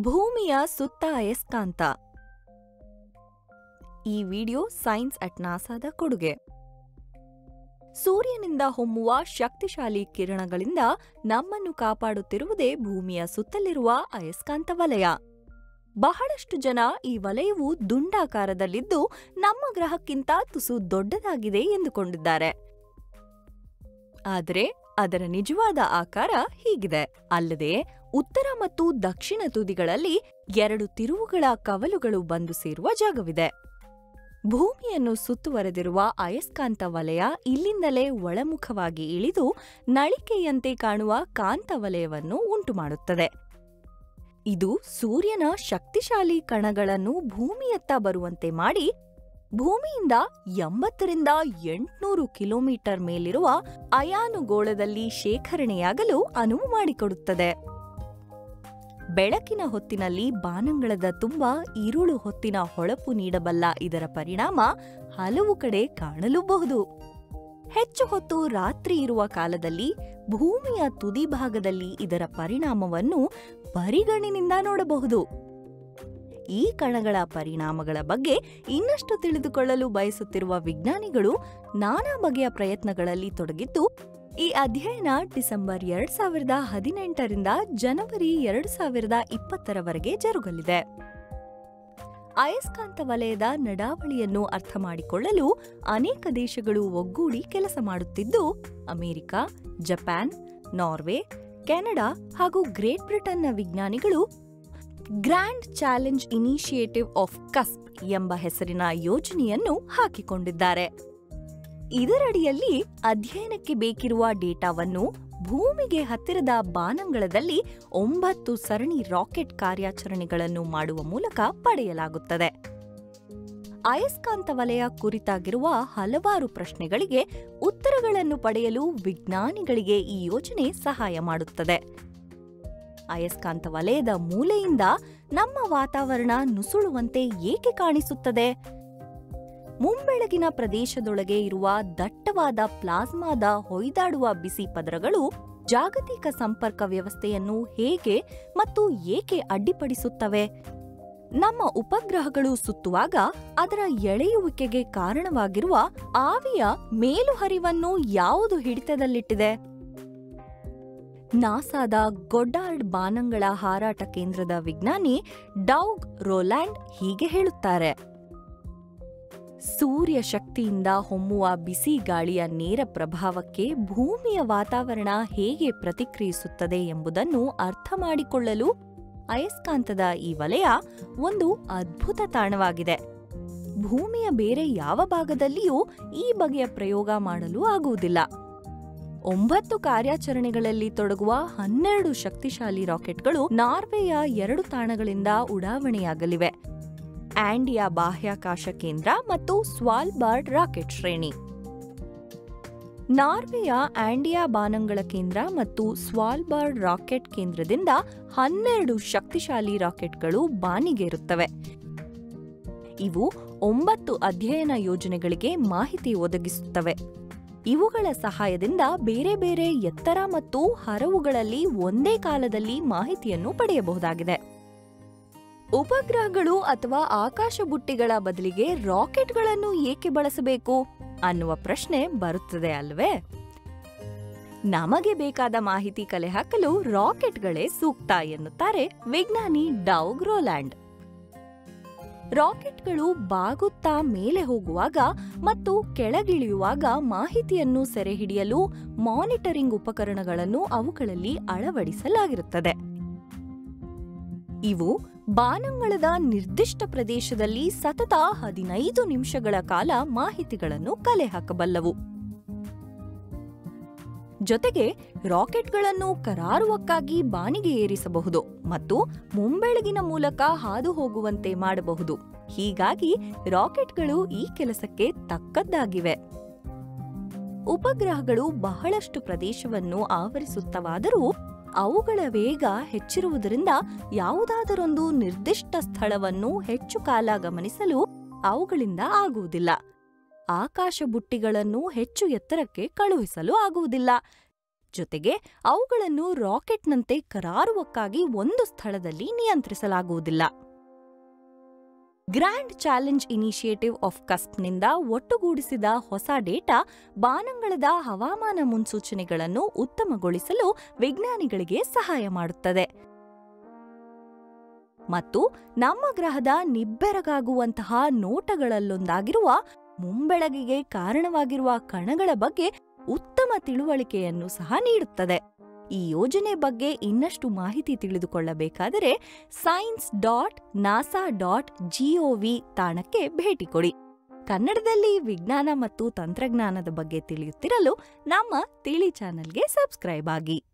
ಭೂಮಿಯ ಸುತ್ತ ಅಯಸ್ಕಾಂತ ಈ ವಿಡಿಯೋ ಸೈನ್ಸ್ ಅಟ್ ನಾಸಾದ ಕೊಡುಗೆ ಸೂರ್ಯನಿಂದ ಹೊಮ್ಮುವ ಶಕ್ತಿಶಾಲಿ ಕಿರಣಗಳಿಂದ ನಮ್ಮನ್ನು ಕಾಪಾಡುತ್ತಿರುವುದೇ ಭೂಮಿಯ ಸುತ್ತಲಿರುವ ಅಯಸ್ಕಾಂತ ವಲಯ ಬಹಳಷ್ಟು ಜನ ಈ ವಲಯವು ದುಂಡಾಕಾರದಲ್ಲಿದ್ದು ನಮ್ಮ ಗ್ರಹಕ್ಕಿಂತ ತುಸು ದೊಡ್ಡದಾಗಿದೆ ಎಂದುಕೊಂಡಿದ್ದಾರೆ ಆದರೆ ಅದರ ನಿಜವಾದ ಆಕಾರ ಹೀಗಿದೆ ಅಲ್ಲದೆ ಉತ್ತರ ಮತ್ತು ದಕ್ಷಿಣ ತುದಿಗಳಲ್ಲಿ ಎರಡು ತಿರುವುಗಳ ಕವಲುಗಳು ಬಂದು ಸೇರುವ ಜಾಗವಿದೆ ಭೂಮಿಯನ್ನು ಸುತ್ತುವರೆದಿರುವ ಅಯಸ್ಕಾಂತ ವಲಯ ಇಲ್ಲಿಂದಲೇ ಒಳಮುಖವಾಗಿ ಇಳಿದು ನಳಿಕೆಯಂತೆ ಕಾಣುವ ಕಾಂತ ವಲಯವನ್ನು ಉಂಟುಮಾಡುತ್ತದೆ ಇದು ಸೂರ್ಯನ ಶಕ್ತಿಶಾಲಿ ಕಣಗಳನ್ನು ಭೂಮಿಯತ್ತ ಬರುವಂತೆ ಮಾಡಿ ಭೂಮಿಯಿಂದ ಎಂಬತ್ತರಿಂದ ಎಂಟ್ನೂರು ಕಿಲೋಮೀಟರ್ ಮೇಲಿರುವ ಅಯಾನುಗೋಳದಲ್ಲಿ ಶೇಖರಣೆಯಾಗಲು ಅನುವು ಮಾಡಿಕೊಡುತ್ತದೆ ಬೆಳಕಿನ ಹೊತ್ತಿನಲ್ಲಿ ಬಾನಂಗಳದ ತುಂಬ ಇರುಳು ಹೊತ್ತಿನ ಹೊಳಪು ನೀಡಬಲ್ಲ ಇದರ ಪರಿಣಾಮ ಹಲವು ಕಡೆ ಕಾಣಲೂಬಹುದು ಹೆಚ್ಚು ಹೊತ್ತು ರಾತ್ರಿ ಇರುವ ಕಾಲದಲ್ಲಿ ಭೂಮಿಯ ತುದಿ ಭಾಗದಲ್ಲಿ ಇದರ ಪರಿಣಾಮವನ್ನು ಬರಿಗಣ್ಣಿನಿಂದ ನೋಡಬಹುದು ಈ ಕಣಗಳ ಪರಿಣಾಮಗಳ ಬಗ್ಗೆ ಇನ್ನಷ್ಟು ತಿಳಿದುಕೊಳ್ಳಲು ಬಯಸುತ್ತಿರುವ ವಿಜ್ಞಾನಿಗಳು ನಾನಾ ಬಗೆಯ ಪ್ರಯತ್ನಗಳಲ್ಲಿ ತೊಡಗಿದ್ದು ಈ ಅಧ್ಯಯನ ಡಿಸೆಂಬರ್ ಎರಡ್ ಸಾವಿರದ ಹದಿನೆಂಟರಿಂದ ಜನವರಿ ಎರಡು ಸಾವಿರದ ಇಪ್ಪತ್ತರವರೆಗೆ ಜರುಗಲಿದೆ ಅಯಸ್ಕಾಂತ ವಲಯದ ನಡಾವಳಿಯನ್ನು ಅರ್ಥ ಮಾಡಿಕೊಳ್ಳಲು ಅನೇಕ ದೇಶಗಳು ಒಗ್ಗೂಡಿ ಕೆಲಸ ಮಾಡುತ್ತಿದ್ದು ಅಮೆರಿಕ ಜಪಾನ್ ನಾರ್ವೆ ಕೆನಡಾ ಹಾಗೂ ಗ್ರೇಟ್ ಬ್ರಿಟನ್ನ ವಿಜ್ಞಾನಿಗಳು grand challenge initiative of CUSP ಎಂಬ ಹೆಸರಿನ ಯೋಜನೆಯನ್ನು ಹಾಕಿಕೊಂಡಿದ್ದಾರೆ ಇದರಡಿಯಲ್ಲಿ ಅಧ್ಯಯನಕ್ಕೆ ಬೇಕಿರುವ ಡೇಟಾವನ್ನು ಭೂಮಿಗೆ ಹತ್ತಿರದ ಬಾನಂಗಳದಲ್ಲಿ ಒಂಬತ್ತು ಸರಣಿ ರಾಕೆಟ್ ಕಾರ್ಯಾಚರಣೆಗಳನ್ನು ಮಾಡುವ ಮೂಲಕ ಪಡೆಯಲಾಗುತ್ತದೆ ಅಯಸ್ಕಾಂತ ವಲಯ ಕುರಿತಾಗಿರುವ ಹಲವಾರು ಪ್ರಶ್ನೆಗಳಿಗೆ ಉತ್ತರಗಳನ್ನು ಪಡೆಯಲು ವಿಜ್ಞಾನಿಗಳಿಗೆ ಈ ಯೋಜನೆ ಸಹಾಯ ಮಾಡುತ್ತದೆ ಅಯಸ್ಕಾಂತ ವಲಯದ ಮೂಲೆಯಿಂದ ನಮ್ಮ ವಾತಾವರಣ ನುಸುಳುವಂತೆ ಏಕೆ ಕಾಣಿಸುತ್ತದೆ ಮುಂಬೆಳಗಿನ ಪ್ರದೇಶದೊಳಗೆ ಇರುವ ದಟ್ಟವಾದ ಪ್ಲಾಸ್ಮಾದ ಹೊಯ್ದಾಡುವ ಬಿಸಿ ಪದರಗಳು ಜಾಗತಿಕ ಸಂಪರ್ಕ ವ್ಯವಸ್ಥೆಯನ್ನು ಹೇಗೆ ಮತ್ತು ಏಕೆ ಅಡ್ಡಿಪಡಿಸುತ್ತವೆ ನಮ್ಮ ಉಪಗ್ರಹಗಳು ಸುತ್ತುವಾಗ ಅದರ ಎಳೆಯುವಿಕೆಗೆ ಕಾರಣವಾಗಿರುವ ಆವಿಯ ಮೇಲುಹರಿವನ್ನು ಯಾವುದು ಹಿಡಿತದಲ್ಲಿಟ್ಟಿದೆ ನಾಸಾದ ಗೊಡ್ಡಾರ್ಡ್ ಬಾನಂಗಳ ಹಾರಾಟ ಕೇಂದ್ರದ ವಿಜ್ಞಾನಿ ಡೌಗ್ ರೋಲ್ಯಾಂಡ್ ಹೀಗೆ ಹೇಳುತ್ತಾರೆ ಸೂರ್ಯ ಶಕ್ತಿಯಿಂದ ಹೊಮ್ಮುವ ಬಿಸಿ ಗಾಳಿಯ ನೇರ ಪ್ರಭಾವಕ್ಕೆ ಭೂಮಿಯ ವಾತಾವರಣ ಹೇಗೆ ಪ್ರತಿಕ್ರಿಯಿಸುತ್ತದೆ ಎಂಬುದನ್ನು ಅರ್ಥ ಮಾಡಿಕೊಳ್ಳಲು ಅಯಸ್ಕಾಂತದ ಈ ವಲಯ ಒಂದು ಅದ್ಭುತ ತಾಣವಾಗಿದೆ ಭೂಮಿಯ ಬೇರೆ ಯಾವ ಭಾಗದಲ್ಲಿಯೂ ಈ ಬಗೆಯ ಪ್ರಯೋಗ ಮಾಡಲು ಆಗುವುದಿಲ್ಲ ಒಂಬತ್ತು ಕಾರ್ಯಾಚರಣೆಗಳಲ್ಲಿ ತೊಡಗುವ ಹನ್ನೆರಡು ಶಕ್ತಿಶಾಲಿ ರಾಕೆಟ್ಗಳು ನಾರ್ವೆಯ ಎರಡು ತಾಣಗಳಿಂದ ಉಡಾವಣೆಯಾಗಲಿವೆ ಆಂಡಿಯಾ ಬಾಹ್ಯಾಕಾಶ ಕೇಂದ್ರ ಮತ್ತು ಸ್ವಾಲ್ಬಾರ್ಡ್ ರಾಕೆಟ್ ಶ್ರೇಣಿ ನಾರ್ವೆಯ ಆಂಡಿಯಾ ಬಾನಂಗಳ ಕೇಂದ್ರ ಮತ್ತು ಸ್ವಾಲ್ಬಾರ್ಡ್ ರಾಕೆಟ್ ಕೇಂದ್ರದಿಂದ ಹನ್ನೆರಡು ಶಕ್ತಿಶಾಲಿ ರಾಕೆಟ್ಗಳು ಬಾನಿಗೇರುತ್ತವೆ ಇವು ಒಂಬತ್ತು ಅಧ್ಯಯನ ಯೋಜನೆಗಳಿಗೆ ಮಾಹಿತಿ ಒದಗಿಸುತ್ತವೆ ಇವುಗಳ ಸಹಾಯದಿಂದ ಬೇರೆ ಬೇರೆ ಎತ್ತರ ಮತ್ತು ಹರವುಗಳಲ್ಲಿ ಒಂದೇ ಕಾಲದಲ್ಲಿ ಮಾಹಿತಿಯನ್ನು ಪಡೆಯಬಹುದಾಗಿದೆ ಉಪಗ್ರಹಗಳು ಅಥವಾ ಆಕಾಶ ಬುಟ್ಟಿಗಳ ಬದಲಿಗೆ ರಾಕೆಟ್ಗಳನ್ನು ಏಕೆ ಬಳಸಬೇಕು ಅನ್ನುವ ಪ್ರಶ್ನೆ ಬರುತ್ತದೆ ಅಲ್ವೇ ನಮಗೆ ಬೇಕಾದ ಮಾಹಿತಿ ಕಲೆ ಹಾಕಲು ರಾಕೆಟ್ಗಳೇ ಸೂಕ್ತ ಎನ್ನುತ್ತಾರೆ ವಿಜ್ಞಾನಿ ಡೌಗ್ ರೋಲ್ಯಾಂಡ್ ರಾಕೆಟ್ಗಳು ಬಾಗುತ್ತಾ ಮೇಲೆ ಹೋಗುವಾಗ ಮತ್ತು ಕೆಳಗಿಳಿಯುವಾಗ ಮಾಹಿತಿಯನ್ನು ಸೆರೆಹಿಡಿಯಲು ಮಾನಿಟರಿಂಗ್ ಉಪಕರಣಗಳನ್ನು ಅವುಗಳಲ್ಲಿ ಅಳವಡಿಸಲಾಗಿರುತ್ತದೆ ಇವು ಬಾನಂಗಳದ ನಿರ್ದಿಷ್ಟ ಪ್ರದೇಶದಲ್ಲಿ ಸತತ ಹದಿನೈದು ನಿಮಿಷಗಳ ಕಾಲ ಮಾಹಿತಿಗಳನ್ನು ಕಲೆ ಹಾಕಬಲ್ಲವು ಜೊತೆಗೆ ರಾಕೆಟ್ಗಳನ್ನು ಕರಾರುವಕ್ಕಾಗಿ ಬಾನಿಗೆ ಏರಿಸಬಹುದು ಮತ್ತು ಮುಂಬೆಳಗಿನ ಮೂಲಕ ಹಾದು ಹೋಗುವಂತೆ ಮಾಡಬಹುದು ಹೀಗಾಗಿ ರಾಕೆಟ್ಗಳು ಈ ಕೆಲಸಕ್ಕೆ ತಕ್ಕದ್ದಾಗಿವೆ ಉಪಗ್ರಹಗಳು ಬಹಳಷ್ಟು ಪ್ರದೇಶವನ್ನು ಆವರಿಸುತ್ತವಾದರೂ ಅವುಗಳ ವೇಗ ಹೆಚ್ಚಿರುವುದರಿಂದ ಯಾವುದಾದರೊಂದು ನಿರ್ದಿಷ್ಟ ಸ್ಥಳವನ್ನು ಹೆಚ್ಚು ಕಾಲ ಗಮನಿಸಲು ಅವುಗಳಿಂದ ಆಗುವುದಿಲ್ಲ ಆಕಾಶ ಬುಟ್ಟಿಗಳನ್ನು ಹೆಚ್ಚು ಎತ್ತರಕ್ಕೆ ಕಳುಹಿಸಲು ಆಗುವುದಿಲ್ಲ ಜೊತೆಗೆ ಅವುಗಳನ್ನು ರಾಕೆಟ್ನಂತೆ ಕರಾರುವಕ್ಕಾಗಿ ಒಂದು ಸ್ಥಳದಲ್ಲಿ ನಿಯಂತ್ರಿಸಲಾಗುವುದಿಲ್ಲ ಗ್ರ್ಯಾಂಡ್ ಚಾಲೆಂಜ್ ಇನಿಷಿಯೇಟಿವ್ ಆಫ್ ಕಸ್ಪ್ನಿಂದ ಒಟ್ಟುಗೂಡಿಸಿದ ಹೊಸ ಡೇಟಾ ಬಾನಂಗಳದ ಹವಾಮಾನ ಮುನ್ಸೂಚನೆಗಳನ್ನು ಉತ್ತಮಗೊಳಿಸಲು ವಿಜ್ಞಾನಿಗಳಿಗೆ ಸಹಾಯ ಮಾಡುತ್ತದೆ ಮತ್ತು ನಮ್ಮ ಗ್ರಹದ ನಿಬ್ಬೆರಗಾಗುವಂತಹ ನೋಟಗಳಲ್ಲೊಂದಾಗಿರುವ ಮುಂಬೆಳಗಿಗೆ ಕಾರಣವಾಗಿರುವ ಕಣಗಳ ಬಗ್ಗೆ ಉತ್ತಮ ತಿಳುವಳಿಕೆಯನ್ನು ಸಹ ನೀಡುತ್ತದೆ ಈ ಯೋಜನೆ ಬಗ್ಗೆ ಇನ್ನಷ್ಟು ಮಾಹಿತಿ ತಿಳಿದುಕೊಳ್ಳಬೇಕಾದರೆ science dot NASA dot G O V ತಾಣಕ್ಕೆ ಭೇಟಿ ಕೊಡಿ ಕನ್ನಡದಲ್ಲಿ ವಿಜ್ಞಾನ ಮತ್ತು ತಂತ್ರಜ್ಞಾನದ ಬಗ್ಗೆ ತಿಳಿಯುತ್ತಿರಲು ನಮ್ಮ ತಿಳಿ ಚಾನೆಲ್ಗೆ ಸಬ್ಸ್ಕ್ರೈಬ್ ಆಗಿ